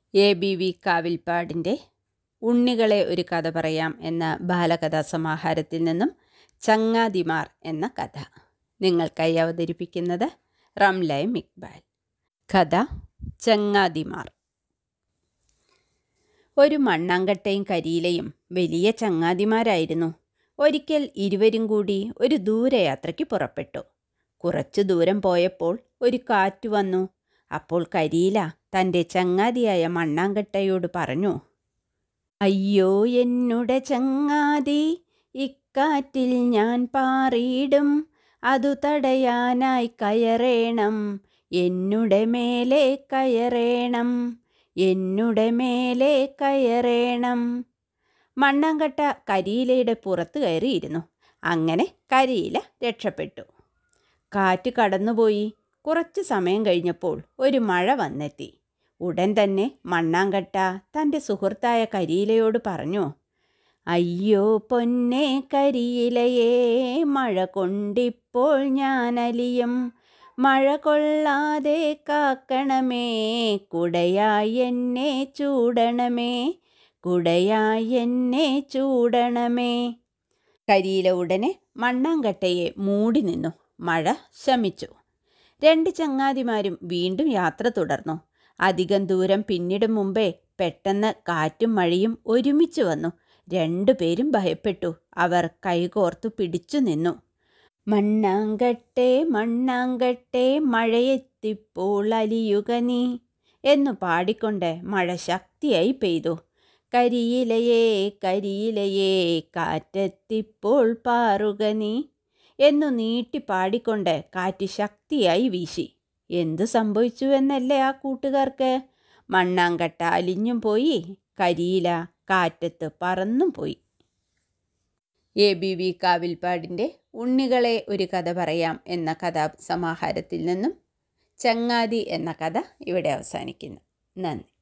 A B V കാവിൽപ്പാടിൻ്റെ ഉണ്ണികളെ ഒരു കഥ പറയാം എന്ന ബാലകഥാ സമാഹാരത്തിൽ നിന്നും ചങ്ങാതിമാർ എന്ന കഥ നിങ്ങൾക്കായി അവതരിപ്പിക്കുന്നത് റംലൈ മിക്ബാൽ കഥ ചങ്ങാതിമാർ ഒരു മണ്ണാങ്കട്ടയും കരിയിലയും വലിയ ചങ്ങാതിമാരായിരുന്നു ഒരിക്കൽ ഇരുവരും കൂടി ഒരു ദൂരയാത്രയ്ക്ക് പുറപ്പെട്ടു കുറച്ചു ദൂരം പോയപ്പോൾ ഒരു കാറ്റ് വന്നു അപ്പോൾ കരിയില തൻ്റെ ചങ്ങാതിയായ മണ്ണാങ്കട്ടയോട് പറഞ്ഞു അയ്യോ എന്നുടെ ചങ്ങാതി ഇക്കാറ്റിൽ ഞാൻ പാറിയിടും അതു തടയാനായി കയറേണം എന്നുടെ മേലെ കയറേണം എന്നുടെ മേലെ കയറേണം മണ്ണാങ്കട്ട കരിയിലയുടെ പുറത്ത് കയറിയിരുന്നു അങ്ങനെ കരിയില രക്ഷപ്പെട്ടു കാറ്റ് കടന്നുപോയി കുറച്ച് സമയം കഴിഞ്ഞപ്പോൾ ഒരു മഴ വന്നെത്തി ഉടൻ തന്നെ മണ്ണാങ്കട്ട തൻ്റെ സുഹൃത്തായ കരിയിലയോട് പറഞ്ഞു അയ്യോ പൊന്നെ കരിയിലയേ മഴ കൊണ്ടിപ്പോൾ ഞാൻ അലിയും മഴ കൊള്ളാതെ കാക്കണമേ കുടയായി എന്നെ ചൂടണമേ കുടയായി എന്നെ ചൂടണമേ കരിയില ഉടനെ മണ്ണാങ്കട്ടയെ മൂടി നിന്നു മഴ ശമിച്ചു രണ്ട് ചങ്ങാതിമാരും വീണ്ടും യാത്ര തുടർന്നു അധികം ദൂരം പിന്നിടും മുമ്പേ പെട്ടെന്ന് കാറ്റും മഴയും ഒരുമിച്ച് വന്നു രണ്ടുപേരും ഭയപ്പെട്ടു അവർ കൈകോർത്തു പിടിച്ചു നിന്നു മണ്ണാങ്കട്ടെ മണ്ണാങ്കട്ടെ മഴയെത്തിപ്പോൾ അലിയുക നീ എന്നു പാടിക്കൊണ്ട് മഴ ശക്തിയായി പെയ്തു കരിയിലയേ കരിയിലയേ കാറ്റെത്തിപ്പോൾ പാറുക നീ എന്നു നീട്ടി പാടിക്കൊണ്ട് കാറ്റ് ശക്തിയായി വീശി എന്തു സംഭവിച്ചു എന്നല്ലേ ആ കൂട്ടുകാർക്ക് മണ്ണാങ്കട്ട അലിഞ്ഞും പോയി കരിയില കാറ്റത്ത് പറന്നും പോയി എ ബി വി കാവിൽപ്പാടിൻ്റെ ഉണ്ണികളെ ഒരു കഥ പറയാം എന്ന കഥാസമാഹാരത്തിൽ നിന്നും ചങ്ങാതി എന്ന കഥ ഇവിടെ അവസാനിക്കുന്നു നന്ദി